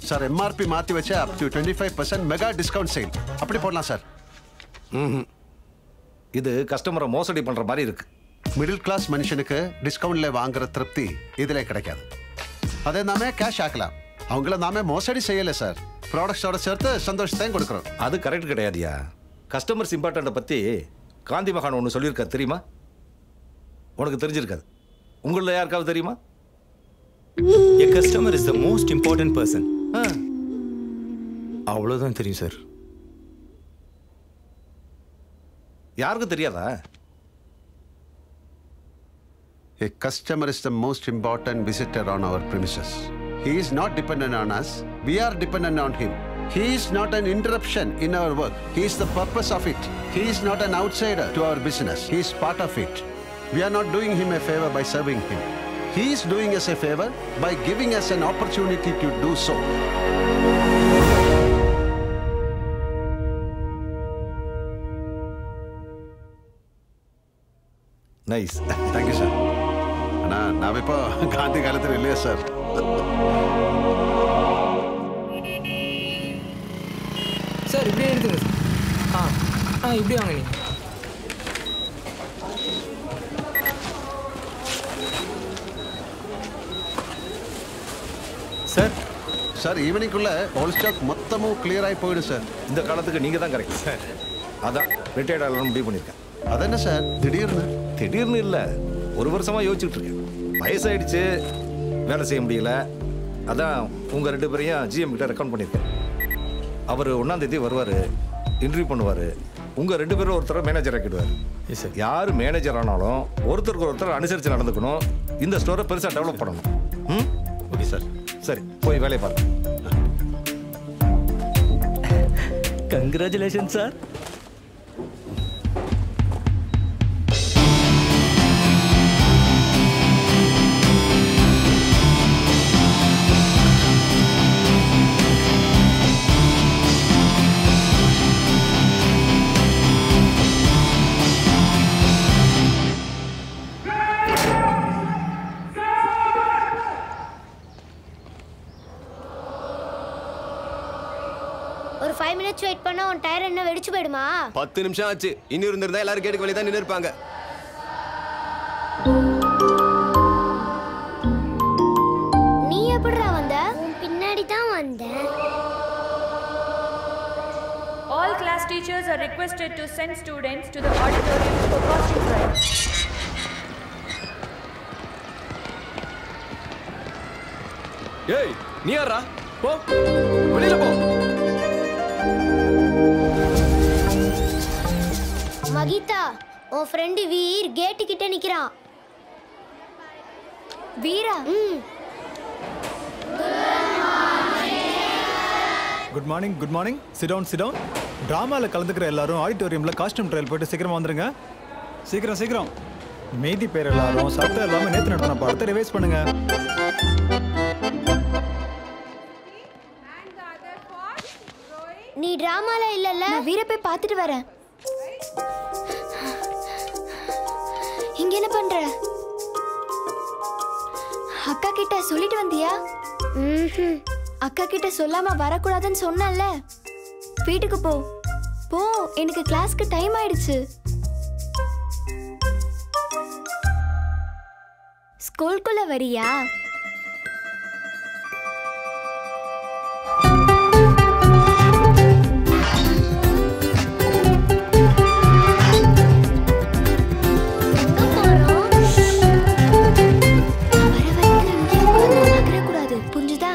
Sir MRP மாத்தி வச்சு up to twenty five percent mega discount sale அப்படி போடலாம் சார் இது கஸ்டமரை மோசடி பண்ற மாதிரி இருக்கு மிடில் கிளாஸ் மனுஷனுக்கு டிஸ்கவுண்ட்ல வாங்குற திருப்தி இதுல கிடைக்காது அதை நாமே கேஷ் ஆக்கலாம் அவங்கள நாமே மோசடி செய்யல சார் ப்ராடக்ட்ஸோட சேர்த்து சந்தோஷத்தையும் கொடுக்குறோம் அது கரெக்ட் கிடையாதுயா கஸ்டமர்ஸ் இம்பார்ட்டண்ட்டை பற்றி காந்தி மகான் ஒன்று சொல்லியிருக்காரு தெரியுமா உனக்கு தெரிஞ்சிருக்காது உங்களில் யாருக்காவது தெரியுமா A customer is the most important person. அவ்வளோதான் தெரியும் சார் யாருக்கும் தெரியாதா A customer is the most important visitor on our premises. He is not dependent on us. We are dependent on him. He is not an interruption in our work. He is the purpose of it. He is not an outsider to our business. He is part of it. We are not doing him a favor by serving him. He is doing us a favor by giving us an opportunity to do so. Nice thank you sir அண்ணா நான் இப்போ காந்தி காலத்தில் இல்லையா sir sir இப்படியே எடுத்துங்க sir ஆ ஆ இப்படி வாங்க நீங்க சார் சார் ஈவினிங்குள்ள ஹோல் ஸ்டாக் மொத்தமும் கிளியர் ஆகி போயிடும் சார் இந்த காலத்துக்கு நீங்கள் தான் கரெக்ட் சார் அதான் ரிட்டையர்ட் ஆகலாம்னு முடிவு பண்ணியிருக்கேன் அது என்ன சார் திடீர்னு திடீர்னு இல்லை ஒரு வருஷமாக யோசிச்சுட்டு இருக்கேன் வயசாயிடுச்சு வேலை செய்ய முடியல அதான் உங்கள் ரெண்டு பேரையும் ஜிஎம் கிட்ட ரெக்கமெண்ட் பண்ணியிருக்கேன் அவர் ஒன்றாந்தேதி வருவார் இன்டர்வியூ பண்ணுவார் உங்கள் ரெண்டு பேரும் ஒருத்தர் மேனேஜர் ஆக்கிடுவார் எஸ் சார் யார் மேனேஜர் ஆனாலும் ஒருத்தருக்கு ஒருத்தர் அனுசரித்து நடந்துக்கணும் இந்த ஸ்டோரை பெருசாக டெவலப் பண்ணணும் ம் ஓகே சார் சரி போய் வேலையை பாருங்க கங்க்ராச்சுலேஷன் சார் ஒரு ஃபைவ் மினிட்ஸ் வெயிட் பண்ணா உன் டயர் என்ன வெடிச்சு போயிடுமா பத்து நிமிஷம் ஆச்சு இன்னும் இருந்திருந்தா எல்லாரும் கேட்டுக்கு வெளியே தான் நின்று இருப்பாங்க நீ எப்படிடா வந்த உன் பின்னாடி தான் வந்தேன் All class teachers are requested to send students to the auditorium for costume trial. ஏய் நீ யாரா போ வெளியில போ மகிதா உன் ஃப்ரெண்டு வீர் கேட்டு கிட்ட நிக்கிறான் வீரா ம் good morning good morning sit down sit down ட்ராமாவில் கலந்துக்கிற எல்லாரும் ஆடிட்டோரியமில் காஸ்டியூம் ட்ரையல் போயிட்டு சீக்கிரமா வந்துருங்க சீக்கிரம் சீக்கிரம் மீதி பேர் எல்லாரும் சத்தம் எல்லாமே நேற்று நடத்தின படத்தை ரிவைஸ் பண்ணுங்க நீ டிராமால இல்லல்ல நான் வீர போய் பார்த்துட்டு வரேன் இங்க என்ன பண்ற அக்கா கிட்ட சொல்லிட்டு வந்தியா அக்கா கிட்ட சொல்லாம வரக்கூடாதுன்னு சொன்னல வீட்டுக்கு போ போ எனக்கு கிளாஸ்க்கு டைம் ஆயிடுச்சு ஸ்கூலுக்குள்ள வரியா எங்க போறோம்? வர வரைக்கும் இங்கே உட்கார்ந்து நகரக்கூடாது. புரிஞ்சுதா?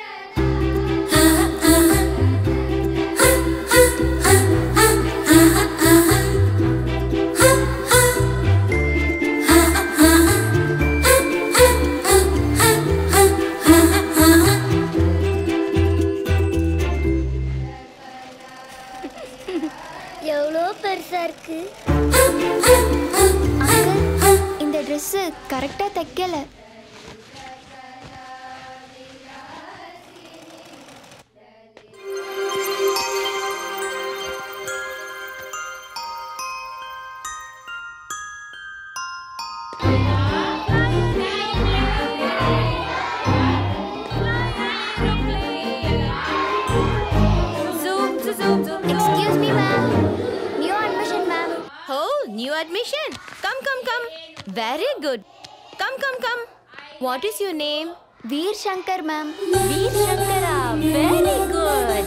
எவ்வளோ பெருசா இருக்கு அங்கிள், இந்த Dress கரெக்டா தைக்கல admission. Come, come, come. Very good. Come, come, come. What is your name? Veer Shankar ma'am Veer Shankara. Very good.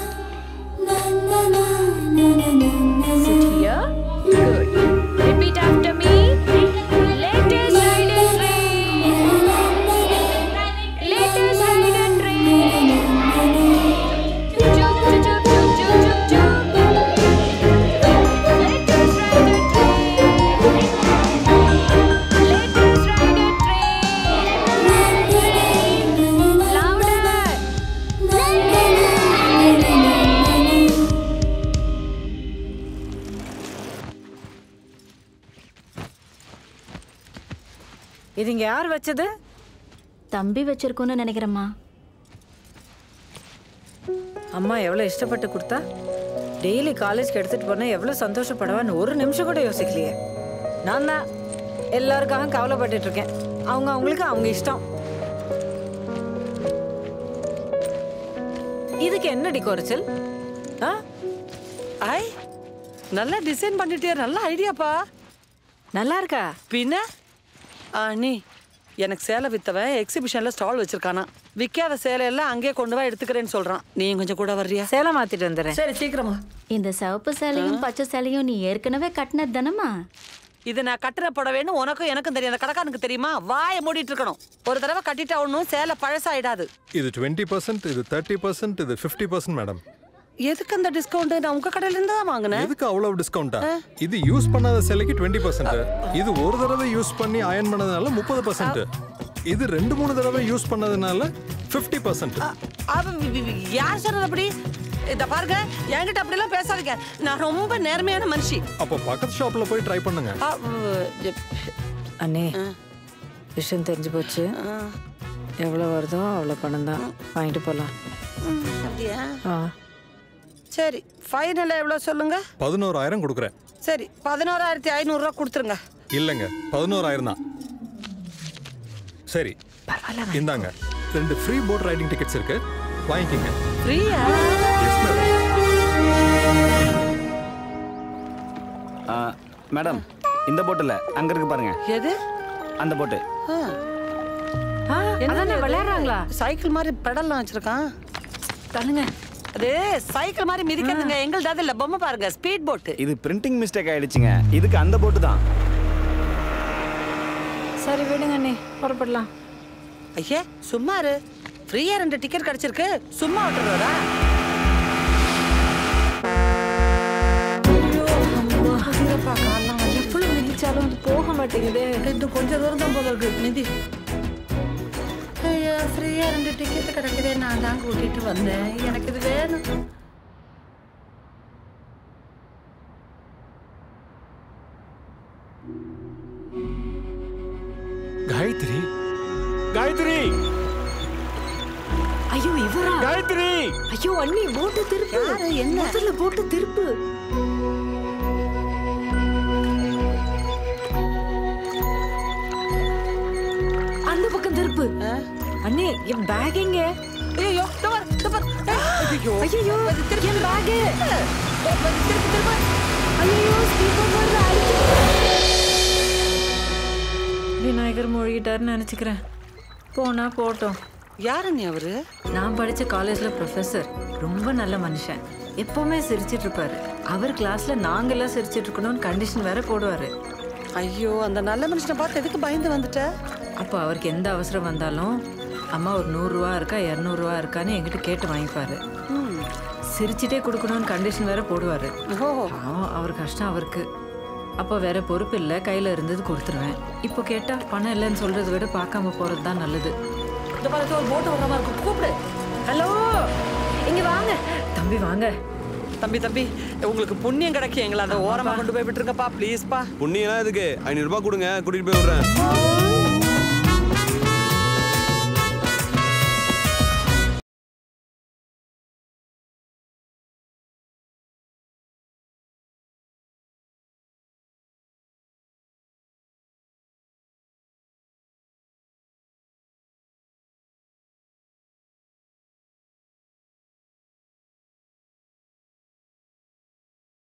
Sit here. Good. Repeat after me. Let us ride a train. Let us ride a train. Chuk, chuk, chuk, chuk, chuk, chuk, chuk. Let us ride a train. Let us ride a train. Louder. இது இங்க யார் வச்சது தம்பி வச்சிருக்கோன்னு நினைக்கிறேம்மா அம்மா எவ்வளவு இஷ்டப்பட்டு கொடுத்தா daily காலேஜ்க்கு எடுத்துட்டு போனா எவ்வளவு சந்தோஷப்படுவான்னு ஒரு நிமிஷம் கூட யோசிக்கலையே நான் தான் எல்லாருக்காக கவலைப்பட்டுட்டு இருக்கேன் அவங்க அவங்களுக்கு அவங்க இஷ்டம் இதுக்கு என்னடி குறைச்சல் ஆ ஐ நல்லா டிசைன் பண்ணிட்டியா நல்ல ஐடியாப்பா நல்லா இருக்கா பின்ன ஆ நீ எனக்கு சேலை வித்தவன் எக்ஸிபிஷன்ல ஸ்டால் வச்சிருக்கானா விற்காத சேலையெல்லாம் அங்கேயே கொண்டு வா எடுத்துக்கிறேன்னு சொல்றான் நீ கொஞ்சம் கூட வர்றியா சேலை மாத்திட்டு வந்துடுறேன் சரி சீக்கிரமா இந்த சிவப்பு சேலையும் பச்சை சேலையும் நீ ஏற்கனவே கட்டினது தானம்மா இது நான் கட்டுற புடவைன்னு உனக்கும் எனக்கும் தெரியும் அந்த கடைக்காரனுக்கு தெரியுமா வாயை மூடிட்டு இருக்கணும் ஒரு தடவை கட்டிட்டா ஒன்றும் சேலை பழசாயிடாது இது டுவெண்ட்டி பர்சன்ட் இது தேர்ட்டி பர்சன்ட் இது ஃபிஃப்டி பர்சன்ட் மேடம் எதுக்கு அந்த டிஸ்கவுண்ட் நான் உங்க கடையில இருந்து தான் வாங்கினேன் எதுக்கு அவ்வளவு டிஸ்கவுண்டா இது யூஸ் பண்ணாத சிலைக்கு டுவெண்ட்டி பர்சன்ட் இது ஒரு தடவை யூஸ் பண்ணி அயன் பண்ணதுனால முப்பது பர்சன்ட் இது ரெண்டு மூணு தடவை யூஸ் பண்ணதுனால ஃபிஃப்டி பர்சன்ட் அவ- வி- வி- யார் சொன்னது அப்படி இத பாருங்க என்கிட்ட அப்படிலாம் பேசாதீங்க நான் ரொம்ப நேர்மையான மனுஷி அப்போ பக்கத்து ஷாப்ல போய் ட்ரை பண்ணுங்க ஆ, உ, அண்ணே விஷயம் தெரிஞ்சு போச்சு எவ்வளோ வருதோ அவ்வளோ பணம் தான் வாங்கிட்டு போகலாம் ம், அப்படியா ஆ சரி ஃபைனல் எவ்வளோ சொல்லுங்க பதினோராயிரம் கொடுக்குறேன் சரி பதினோராயிரத்தி ஐநூறுரூவா கொடுத்துருங்க இல்லைங்க பதினோராயிரம் தான் சரி இந்தாங்க ரெண்டு ஃப்ரீ போட் ரைடிங் டிக்கெட்ஸ் இருக்கு வாங்கிக்கோங்க ஃப்ரீயா எஸ் மேடம் மேடம் இந்த போட்டில் அங்க இருக்கு பாருங்க எது அந்த போட்டு ஆ, அதானே விளையாடுறாங்களா சைக்கிள் மாதிரி பெடல்லாம் வச்சிருக்கான் தள்ளுங்க அது சைக்கிள் மாதிரி மிதிக்கிறதுங்க எங்களுது இல்ல பொம்மை பாருங்க ஸ்பீட் போட்டு இது பிரிண்டிங் மிஸ்டேக் ஆயிடுச்சுங்க இதுக்கு அந்த போட்டு தான் சரி விடுங்க அண்ணே புறப்படலாம் ஐயே சும்மா இரு ஃப்ரீயா ரெண்டு டிக்கெட் கிடைச்சிருக்கு சும்மா விட்டுறதா எவ்வளவு மிதிச்சாலும் அது போக மாட்டேங்குதே இன்னும் கொஞ்சம் தூரம் தான் போல இருக்கு மிதி ஐயா ஃப்ரீயா ரெண்டு டிக்கெட் கிடைக்குதே நான் தான் கூட்டிட்டு வந்தேன் எனக்கு இது வேணும் காயத்ரி காயத்ரி ஐயோ இவரா காயத்ரி ஐயோ அண்ணி போட்டு திருப்பு என்ன முதல்ல போட்டு திருப்பு அந்த பக்கம் திருப்பு அண்ணே என் பேக் எங்க ஐயோ தவர் தவர் ஐயோ ஐயோ என் பேக் ஐயோ ஸ்பீக்கர் வருது விநாயகர் மூழ்கிட்டாருன்னு நினைச்சுக்கிறேன் போனா போட்டோம் யாரு நீ அவரு நான் படிச்ச காலேஜ்ல ப்ரொஃபசர் ரொம்ப நல்ல மனுஷன் எப்பவுமே சிரிச்சிட்டு இருப்பாரு அவர் கிளாஸ்ல நாங்கெல்லாம் சிரிச்சிட்டு இருக்கணும்னு கண்டிஷன் வேற போடுவாரு ஐயோ அந்த நல்ல மனுஷனை பார்த்து எதுக்கு பயந்து வந்துட்ட அப்போ அவருக்கு எந்த அவசரம் வந்தாலும் அம்மா ஒரு நூறுரூவா இருக்கா இரநூறுவா இருக்கான்னு என்கிட்ட கேட்டு வாங்கிப்பாரு சிரிச்சிட்டே கொடுக்கணும்னு கண்டிஷன் வேற போடுவாரு பாவம், அவர் கஷ்டம் அவருக்கு அப்போ வேற பொறுப்பு இல்லை கையில இருந்தது கொடுத்துருவேன் இப்போ கேட்டா பணம் இல்லைன்னு சொல்றதை விட பார்க்காம போறது தான் நல்லது இந்த பாருங்க ஒரு போட்டு வர மாதிரி இருக்கும் கூப்பிடு ஹலோ இங்க வாங்க தம்பி வாங்க தம்பி தம்பி உங்களுக்கு புண்ணியம் கிடைக்கும் எங்களை அந்த ஓரமா கொண்டு போய் விட்டுருங்கப்பா ப்ளீஸ்ப்பா புண்ணியெல்லாம் எதுக்கு ஐநூறு ரூபாய் கொடுங்க கூட்டிட்டு போய் விடுறேன்